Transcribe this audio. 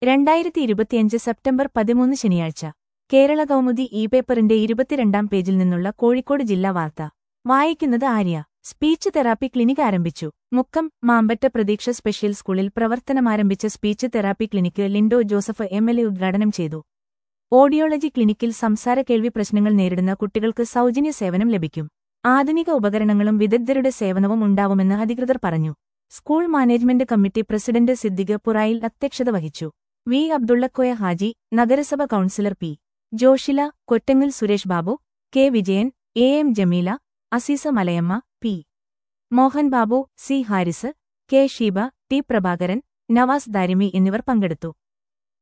രണ്ടായിരത്തി ഇരുപത്തിയഞ്ച് സെപ്റ്റംബർ പതിമൂന്ന് ശനിയാഴ്ച കേരള കൗമുദി ഇ പേപ്പറിന്റെ ഇരുപത്തിരണ്ടാം പേജിൽ നിന്നുള്ള കോഴിക്കോട് ജില്ലാ വാർത്ത വായിക്കുന്നത് ആര്യ സ്പീച്ച് തെറാപ്പി ക്ലിനിക് ആരംഭിച്ചു മുക്കം മാമ്പറ്റ പ്രതീക്ഷ സ്പെഷ്യൽ സ്കൂളിൽ പ്രവർത്തനമാരംഭിച്ച speech therapy clinic Lindo Joseph M L A ഉദ്ഘാടനം ചെയ്തു ഓഡിയോളജി ക്ലിനിക്കിൽ സംസാര കേൾവി പ്രശ്നങ്ങൾ നേരിടുന്ന കുട്ടികൾക്ക് സൗജന്യ സേവനം ലഭിക്കും ആധുനിക ഉപകരണങ്ങളും വിദഗ്ധരുടെ സേവനവും ഉണ്ടാവുമെന്ന് അധികൃതർ പറഞ്ഞു school management committee president Siddique Purayil അധ്യക്ഷത വഹിച്ചു വി അബ്ദുള്ളക്കോയ ഹാജി നഗരസഭ councillor P Joshila Kottangal Suresh Babu K Vijayan A M Jameela Aseesa Malayamma P Mohan Babu C Haris K Sheeba T Prabhakaran Navas Darimi എന്നിവർ പങ്കെടുത്തു